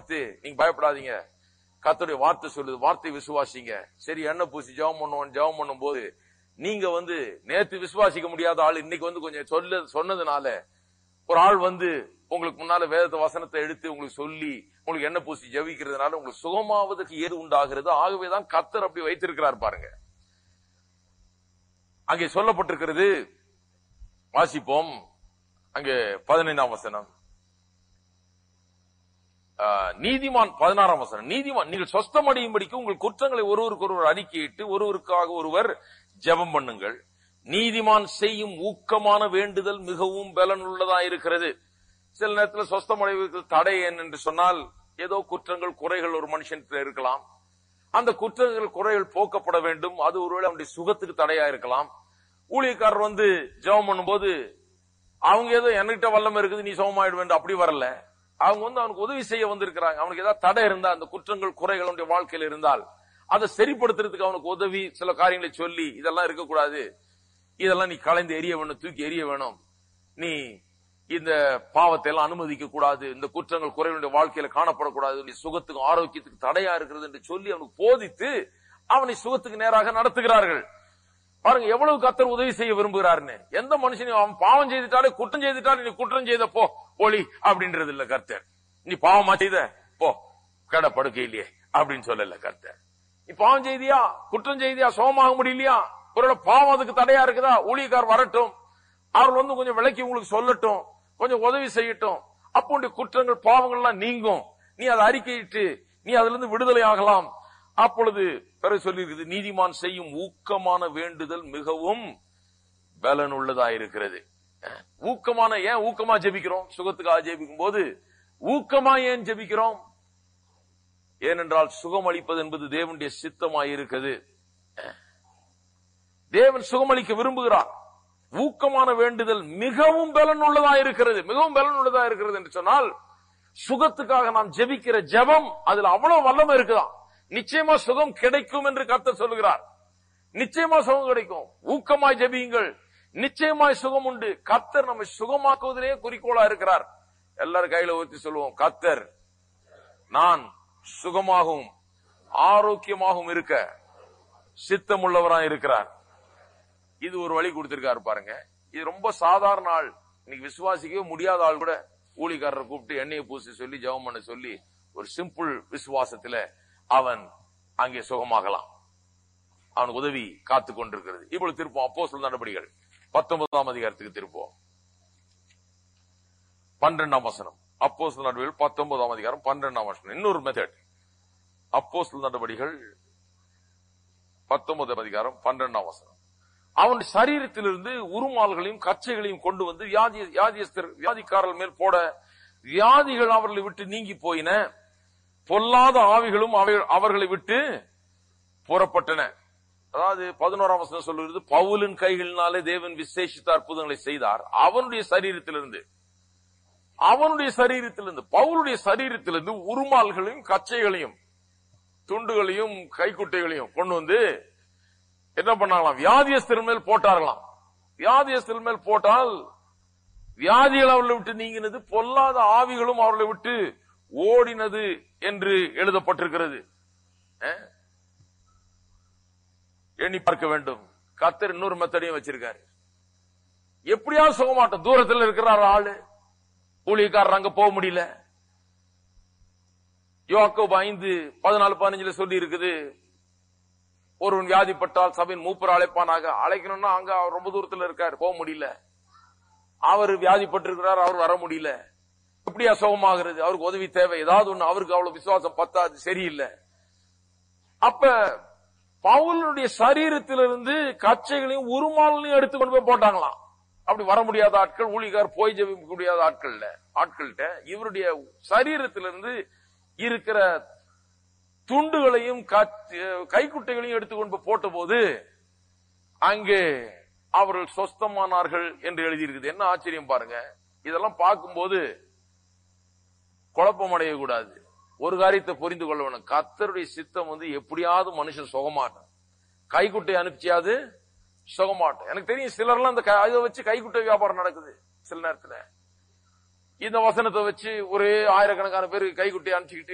எடுத்து நீங்க பயப்படாதீங்க கர்த்தருடைய வார்த்தை சொல்லுது வார்த்தை விசுவாசிங்க சரி எண்ணெய் பூசி ஜெபம் பண்ணுவோம் ஜெபம் பண்ணும் போது நீங்க வந்து நேத்து விசுவாசிக்க முடியாத ஆள் இன்னைக்கு வந்து கொஞ்சம் சொல்ல சொன்னதுனால ஒரு ஆள் வந்து உங்களுக்கு முன்னால வேதத்தை வசனத்தை எடுத்து உங்களுக்கு சொல்லி உங்களுக்கு எண்ணெய் பூசி ஜெபிக்கிறதுனால உங்களுக்கு சுகமாவதற்கு ஏது உண்டாகிறது ஆகவேதான் கர்த்தர் அப்படி வைத்திருக்கிறார் பாருங்க அங்கே சொல்லப்பட்டிருக்கிறது வாசிப்போம் அங்கே பதினைந்தாம் வசனம் ஆ, நீதிமான் பதினாறாம் வசனம் நீதிமான் நீங்கள் சொஸ்தமடையும்படிக்கு உங்கள் குற்றங்களை ஒருவருக்கு ஒருவர் அறிக்கையிட்டு ஒருவருக்காக ஒருவர் ஜெபம் பண்ணுங்கள் நீதிமான் செய்யும் ஊக்கமான வேண்டுதல் மிகவும் பலனுள்ளதா இருக்கிறது சில நேரத்தில் சொஸ்தமடைவதற்கு தடை என்ன என்று சொன்னால் ஏதோ குற்றங்கள் குறைகள் ஒரு மனுஷன் இருக்கலாம் அந்த குற்றங்கள் குறைகள் போக்கப்பட வேண்டும் அது ஒருவேளை அவனுடைய சுகத்துக்கு தடையா இருக்கலாம் ஊழியக்காரர் வந்து ஜெபம் பண்ணும்போது அவங்க ஏதோ என்கிட்ட வல்லமை இருக்குது நீ சுகமாயிடு வேண்டும் அப்படி வரல அவங்க வந்து அவனுக்கு உதவி செய்ய வந்திருக்கிறாங்க அவனுக்கு ஏதாவது தடை இருந்தா அந்த குற்றங்கள் குறைகள் அவனுடைய வாழ்க்கையில் இருந்தால் அதை சரிப்படுத்துறதுக்கு அவனுக்கு உதவி சில காரியங்களை சொல்லி இதெல்லாம் இருக்கக்கூடாது இதெல்லாம் நீ கலைந்து எரிய வேணும் தூக்கி எரிய வேணும் நீ இந்த பாவத்தை எல்லாம் அனுமதிக்க கூடாது இந்த குற்றங்கள் குறைகளுடைய வாழ்க்கையில காணப்படக்கூடாது நீ சுகத்துக்கும் ஆரோக்கியத்துக்கு தடையா இருக்கிறது என்று சொல்லி அவனுக்கு போதித்து அவனை சுகத்துக்கு நேராக நடத்துகிறார்கள் பாருங்க எவ்வளவு கத்தர் உதவி செய்ய விரும்புகிறாருன்னு எந்த மனுஷனையும் அவன் பாவம் செய்துட்டாலே குற்றம் செய்துட்டாலே நீ குற்றம் செய்த போ ஒளி அப்படின்றது இல்ல கர்த்தர் நீ பாவமா செய்த போ கடை படுக்கையிலேயே அப்படின்னு சொல்லல கர்த்தர் நீ பாவம் செய்தியா குற்றம் செய்தியா சோமாக முடியலையா ஒருவேளை பாவம் அதுக்கு தடையா இருக்குதா ஊழியக்கார் வரட்டும் அவர்கள் வந்து கொஞ்சம் விளக்கி உங்களுக்கு சொல்லட்டும் கொஞ்சம் உதவி செய்யட்டும் அப்போ உன்னுடைய குற்றங்கள் பாவங்கள்லாம் நீங்கும் நீ அதை அறிக்கையிட்டு நீ அதுல இருந்து விடுதலை ஆகலாம் அப்பொழுது பிறகு சொல்லியிருக்குது நீதிமான் செய்யும் ஊக்கமான வேண்டுதல் மிகவும் பலனுள்ளதா இருக்கிறது அஹ், ஊக்கமான ஏன் ஊக்கமா ஜெபிக்கிறோம் சுகத்துக்காக ஜெபிக்கும் போது ஊக்கமா ஏன் ஜெபிக்கிறோம் ஏனென்றால் சுகமளிப்பது என்பது தேவனுடைய சித்தமாய் இருக்குது தேவன் சுகமளிக்க விரும்புகிறார் ஊக்கமான வேண்டுதல் மிகவும் பலனுள்ளதா இருக்கிறது மிகவும் பலனுள்ளதா இருக்கிறது என்று சொன்னால் சுகத்துக்காக நாம் ஜெபிக்கிற ஜெபம் அதுல அவ்வளவு வல்லமை இருக்குதாம் நிச்சயமா சுகம் கிடைக்கும் என்று கர்த்தர் சொல்லுகிறார் நிச்சயமா சுகம் கிடைக்கும் ஊக்கமாய் ஜெபியுங்கள் நிச்சயமாய் சுகம் உண்டு கர்த்தர் நம்மை சுகமாக்குவதிலே குறிக்கோளா இருக்கிறார் எல்லாரும் கையில ஊத்தி சொல்லுவோம் கர்த்தர் நான் சுகமாகவும் ஆரோக்கியமாகவும் இருக்க சித்தமுள்ளவராய் இருக்கிறார் இது ஒரு வழி கொடுத்திருக்காரு பாருங்க இது ரொம்ப சாதாரண ஆள் இன்னைக்கு விசுவாசிக்கவே முடியாத ஆள் கூட ஊழிக்காரரை கூப்பிட்டு எண்ணெயை பூசி சொல்லி ஜெபம் பண்ண சொல்லி ஒரு சிம்பிள் விசுவாசத்துல அவன் அங்கே சுகமாகலாம் அவனுக்கு உதவி காத்து கொண்டிருக்கிறது இப்பொழுது திருப்போம் அப்போ சொல் நடபடிகள் பத்தொன்பதாம் அதிகாரத்துக்கு திருப்போம் பன்னிரெண்டாம் வசனம் அப்போ சொல் நடவடிகள் பத்தொன்பதாம் அதிகாரம் பன்னிரெண்டாம் வசனம் இன்னொரு மெத்தட் அப்போ சொல் நடவடிகள் பத்தொன்பதாம் அதிகாரம் பன்னிரெண்டாம் வசனம் அவன் சரீரத்திலிருந்து உருமால்களையும் கச்சைகளையும் கொண்டு வந்து வியாதி வியாதியஸ்தர் வியாதிக்காரர்கள் மேல் போட வியாதிகள் அவர்களை விட்டு நீங்கி போயின பொல்லாத ஆவிகளும் அவை- அவர்களை விட்டு புறப்பட்டன அதாவது பதினோராம் வசனம் சொல்லுகிறது பவுலின் கைகளினாலே தேவன் விசேஷித்த அற்புதங்களை செய்தார் அவனுடைய சரீரத்திலிருந்து அவனுடைய சரீரத்திலிருந்து பவுலுடைய சரீரத்திலிருந்து உருமால்களையும் கச்சைகளையும் துண்டுகளையும் கைக்குட்டைகளையும் கொண்டு வந்து என்ன பண்ணாங்களாம் வியாதியஸ்தர் மேல் போட்டார்களாம் வியாதியஸ்தர் மேல் போட்டால் வியாதிகள் அவர்களை விட்டு நீங்கினது பொல்லாத ஆவிகளும் அவர்களை விட்டு ஓடினது என்று எழுதப்பட்டிருக்கிறது அஹ்? எண்ணி பார்க்க வேண்டும் கத்தர் இன்னொரு மெத்தடையும் வச்சிருக்காரு எப்படியாவது சுகமாட்டம் தூரத்தில் இருக்கிறார் ஆளு ஊழியக்காரர் அங்க போக முடியல யோக்கோப் ஐந்து பதினாலு பதினஞ்சுல சொல்லி இருக்குது ஒருவன் வியாதிப்பட்டால் சபையின் மூப்பர் அழைப்பானாக அழைக்கணும்னா அங்க அவர் ரொம்ப தூரத்துல இருக்காரு போக முடியல அவர் வியாதிப்பட்டிருக்கிறார் அவர் வர முடியல எப்படியா சுகமாகிறது அவருக்கு உதவி தேவை ஏதாவது ஒண்ணு அவருக்கு அவ்வளவு விசுவாசம் பத்தாது சரியில்லை அப்ப பவுலுடைய சரீரத்திலிருந்து கச்சைகளையும் உருமாலையும் எடுத்து கொண்டு போய் போட்டாங்களாம் அப்படி வர முடியாத ஆட்கள் ஊழிகார் போய் ஜெபிக்க முடியாத ஆட்கள்ல ஆட்கள்கிட்ட இவருடைய சரீரத்திலிருந்து இருக்கிற துண்டுகளையும் கச்ச- கைக்குட்டைகளையும் எடுத்துக்கொண்டு போய் போட்டபோது அங்கே அவர்கள் சொஸ்தமானார்கள் என்று எழுதியிருக்குது என்ன ஆச்சரியம் பாருங்க இதெல்லாம் பார்க்கும்போது குழப்பம் அடையக்கூடாது ஒரு காரியத்தை புரிந்து கொள்ள வேணும் கத்தருடைய சித்தம் வந்து எப்படியாவது மனுஷன் சுகமாட்டும் கைக்குட்டை அனுப்பிச்சியாது சுகமாட்டும் எனக்கு தெரியும் சிலர்லாம் அந்த க- இதை வச்சு கைக்குட்டை வியாபாரம் நடக்குது சில நேரத்துல இந்த வசனத்தை வச்சு ஒரே ஆயிரக்கணக்கான பேருக்கு கைக்குட்டை அனுப்பிச்சுக்கிட்டு